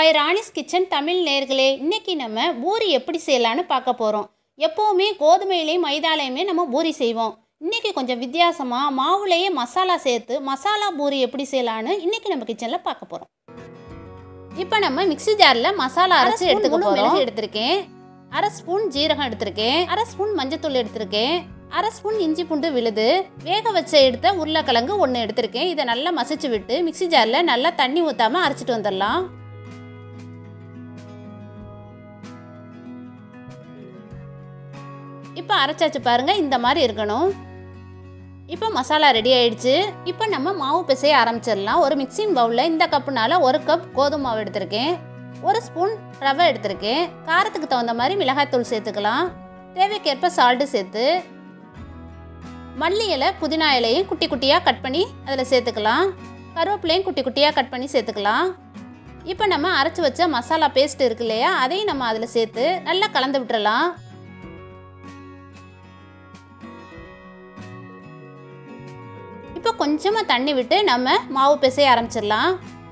hi Rani's kitchen Tamil நேர்களே இன்னைக்கு நம்ம பூரி எப்படி செய்யலான்னு பார்க்க போகிறோம் எப்போவுமே கோதுமையிலையும் மைதாலையுமே நம்ம பூரி செய்வோம் இன்னைக்கு கொஞ்சம் வித்தியாசமாக மாவுலேயே மசாலா சேர்த்து மசாலா பூரி எப்படி செய்யலான்னு இன்னைக்கு நம்ம கிச்சனில் பார்க்க போகிறோம் இப்போ நம்ம மிக்ஸி ஜாரில் மசாலா அரைச்சி எடுத்துக்க போகிறோம் எடுத்திருக்கேன் அரை ஸ்பூன் ஜீரகம் எடுத்திருக்கேன் அரை ஸ்பூன் மஞ்சத்தூள் எடுத்திருக்கேன் அரை ஸ்பூன் இஞ்சி பூண்டு விழுது வேக வச்ச எடுத்த உருளைக்கிழங்கு ஒன்று எடுத்திருக்கேன் இதை நல்லா மசிச்சு விட்டு மிக்ஸி ஜாரில் நல்லா தண்ணி ஊற்றாமல் அரைச்சிட்டு வந்துடலாம் இப்போ அரைச்சாச்சு பாருங்க இந்த மாதிரி இருக்கணும் இப்போ மசாலா ரெடி ஆயிடுச்சு இப்போ நம்ம மாவு பிசைய ஆரம்பிச்சிடலாம் ஒரு மிக்சிங் பவுலில் இந்த கப்புனால ஒரு கப் கோதுமை மாவு எடுத்திருக்கேன் ஒரு ஸ்பூன் ரவை எடுத்திருக்கேன் காரத்துக்கு தகுந்த மாதிரி மிளகாய்த்தூள் சேர்த்துக்கலாம் தேவைக்கேற்ப சால்ட்டு சேர்த்து மல்லி இலை புதினா இலையும் குட்டி குட்டியாக கட் பண்ணி அதில் சேர்த்துக்கலாம் கருவேப்பிலையும் குட்டி குட்டியாக கட் பண்ணி சேர்த்துக்கலாம் இப்போ நம்ம அரைச்சி வச்ச மசாலா பேஸ்ட் இருக்கு இல்லையா அதையும் நம்ம அதில் சேர்த்து நல்லா கலந்து விட்டுறலாம் இப்போ கொஞ்சமாக தண்ணி விட்டு நம்ம மாவு பிசைய ஆரம்பிச்சிடலாம்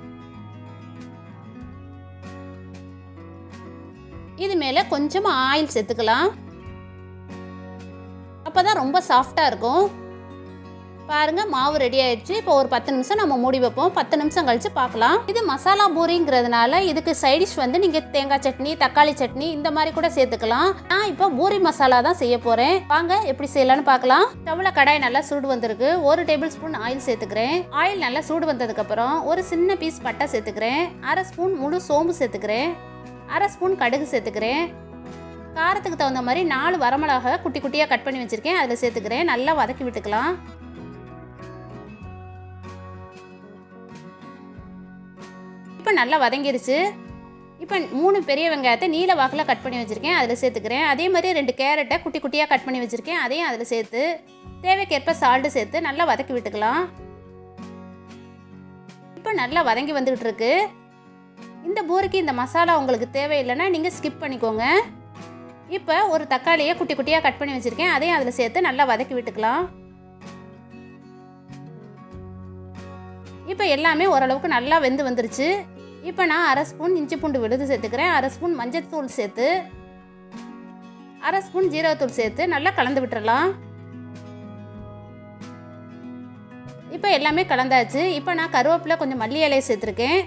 இது மேலே கொஞ்சமாக ஆயில் சேர்த்துக்கலாம் அப்போ தான் ரொம்ப சாஃப்டாக இருக்கும் பாருங்கள் மாவு ரெடி ஆயிடுச்சு இப்போ ஒரு பத்து நிமிஷம் நம்ம மூடி வைப்போம் பத்து நிமிஷம் கழித்து பார்க்கலாம் இது மசாலா பூரிங்கிறதுனால இதுக்கு சைடிஷ் வந்து நீங்கள் தேங்காய் சட்னி தக்காளி சட்னி இந்த மாதிரி கூட சேர்த்துக்கலாம் நான் இப்போ பூரி மசாலா தான் செய்ய போகிறேன் வாங்க எப்படி செய்யலாம்னு பார்க்கலாம் ஸ்டவ்வில் கடாய் நல்லா சூடு வந்திருக்கு ஒரு டேபிள் ஸ்பூன் ஆயில் சேர்த்துக்கிறேன் ஆயில் நல்லா சூடு வந்ததுக்கப்புறம் ஒரு சின்ன பீஸ் பட்டை சேர்த்துக்கிறேன் அரை ஸ்பூன் முழு சோம்பு சேர்த்துக்கிறேன் அரை ஸ்பூன் கடுகு சேர்த்துக்கிறேன் காரத்துக்கு தகுந்த மாதிரி நாலு வரமிளகா குட்டி குட்டியாக கட் பண்ணி வச்சுருக்கேன் அதில் சேர்த்துக்கிறேன் நல்லா வதக்கி விட்டுக்கலாம் இப்போ நல்லா வதங்கிருச்சு இப்போ மூணு பெரிய வெங்காயத்தை நீல வாக்கில் கட் பண்ணி வச்சுருக்கேன் அதில் சேர்த்துக்கிறேன் அதே மாதிரி ரெண்டு கேரட்டை குட்டி குட்டியாக கட் பண்ணி வச்சுருக்கேன் அதையும் அதில் சேர்த்து தேவைக்கேற்ப சால்ட்டு சேர்த்து நல்லா வதக்கி விட்டுக்கலாம் இப்போ நல்லா வதங்கி வந்துக்கிட்டு இருக்கு இந்த பூரிக்கு இந்த மசாலா உங்களுக்கு தேவையில்லைன்னா நீங்கள் ஸ்கிப் பண்ணிக்கோங்க இப்போ ஒரு தக்காளியை குட்டி குட்டியாக கட் பண்ணி வச்சுருக்கேன் அதையும் அதில் சேர்த்து நல்லா வதக்கி விட்டுக்கலாம் இப்போ எல்லாமே ஓரளவுக்கு நல்லா வெந்து வந்துருச்சு இப்போ நான் அரை ஸ்பூன் இஞ்சி பூண்டு விழுது சேர்த்துக்கிறேன் அரை ஸ்பூன் மஞ்சத்தூள் சேர்த்து அரை ஸ்பூன் ஜீரகத்தூள் சேர்த்து நல்லா கலந்து விட்டுறலாம் இப்போ எல்லாமே கலந்தாச்சு இப்போ நான் கருவேப்பிலை கொஞ்சம் மல்லி இலையை சேர்த்துருக்கேன்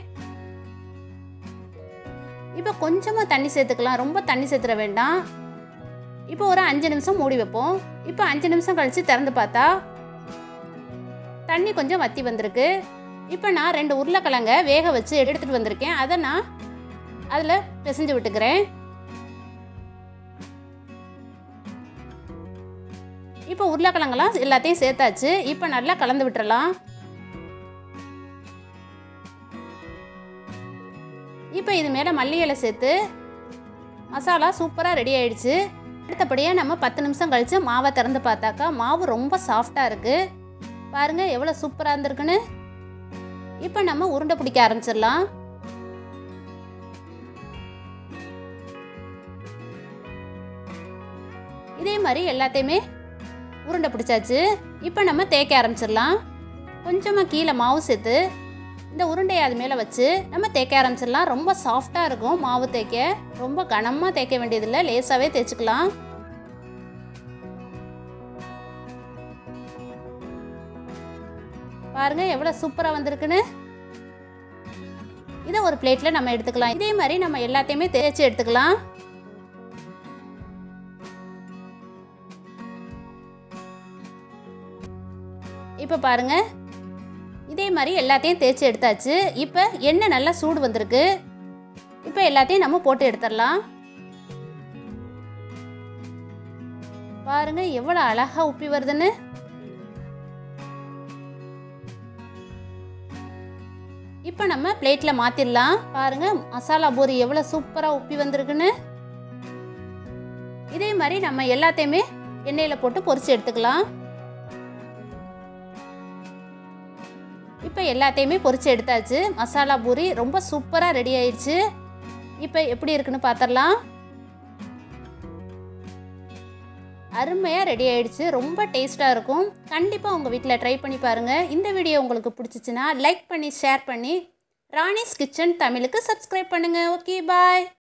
இப்போ கொஞ்சமாக தண்ணி சேர்த்துக்கலாம் ரொம்ப தண்ணி சேர்த்துற வேண்டாம் இப்போ ஒரு அஞ்சு நிமிஷம் மூடி வைப்போம் இப்போ அஞ்சு நிமிஷம் கழித்து திறந்து பார்த்தா தண்ணி கொஞ்சம் வத்தி வந்திருக்கு இப்போ நான் ரெண்டு உருளைக்கிழங்க வேக வச்சு எடுத்துகிட்டு வந்திருக்கேன் அதை நான் அதில் பிசைஞ்சு விட்டுக்கிறேன் இப்போ உருளைக்கிழங்கெல்லாம் எல்லாத்தையும் சேர்த்தாச்சு இப்போ நல்லா கலந்து விட்டுறலாம் இப்போ இது மேலே மல்லி இலை சேர்த்து மசாலா சூப்பராக ரெடி ஆயிடுச்சு அடுத்தபடியாக நம்ம பத்து நிமிஷம் கழித்து மாவை திறந்து பார்த்தாக்கா மாவு ரொம்ப சாஃப்டாக இருக்குது பாருங்கள் எவ்வளோ சூப்பராக இருந்திருக்குன்னு இப்போ நம்ம உருண்டை பிடிக்க ஆரம்பிச்சிடலாம் இதே மாதிரி எல்லாத்தையுமே உருண்டை பிடிச்சாச்சு இப்போ நம்ம தேய்க்க ஆரம்பிச்சிடலாம் கொஞ்சமாக கீழே மாவு சேர்த்து இந்த உருண்டையை அது மேலே வச்சு நம்ம தேய்க்க ஆரம்பிச்சிடலாம் ரொம்ப சாஃப்டாக இருக்கும் மாவு தேய்க்க ரொம்ப கனமாக தேய்க்க வேண்டியதில்லை லேசாகவே தேய்ச்சிக்கலாம் பாருங்க எவ்வளோ சூப்பராக வந்திருக்குன்னு இதை ஒரு பிளேட்டில் நம்ம எடுத்துக்கலாம் இதே மாதிரி நம்ம எல்லாத்தையுமே தேய்ச்சி எடுத்துக்கலாம் இப்போ பாருங்க இதே மாதிரி எல்லாத்தையும் தேய்ச்சி எடுத்தாச்சு இப்போ எண்ணெய் நல்லா சூடு வந்திருக்கு இப்போ எல்லாத்தையும் நம்ம போட்டு எடுத்துடலாம் பாருங்க எவ்வளோ அழகா உப்பி வருதுன்னு இப்போ நம்ம பிளேட்டில் மாற்றிடலாம் பாருங்க மசாலா பூரி எவ்வளோ சூப்பராக உப்பி வந்திருக்குன்னு இதே மாதிரி நம்ம எல்லாத்தையுமே எண்ணெயில் போட்டு பொரிச்சு எடுத்துக்கலாம் இப்போ எல்லாத்தையுமே பொரிச்சு எடுத்தாச்சு மசாலா பூரி ரொம்ப சூப்பராக ரெடி ஆயிடுச்சு இப்போ எப்படி இருக்குன்னு பார்த்துடலாம் அருமையாக ரெடி ஆயிடுச்சு ரொம்ப டேஸ்ட்டாக இருக்கும் கண்டிப்பாக உங்கள் வீட்டில் ட்ரை பண்ணி பாருங்கள் இந்த வீடியோ உங்களுக்கு பிடிச்சிச்சின்னா லைக் பண்ணி ஷேர் பண்ணி ராணிஸ் கிச்சன் தமிழுக்கு சப்ஸ்கிரைப் பண்ணுங்கள் ஓகே பாய்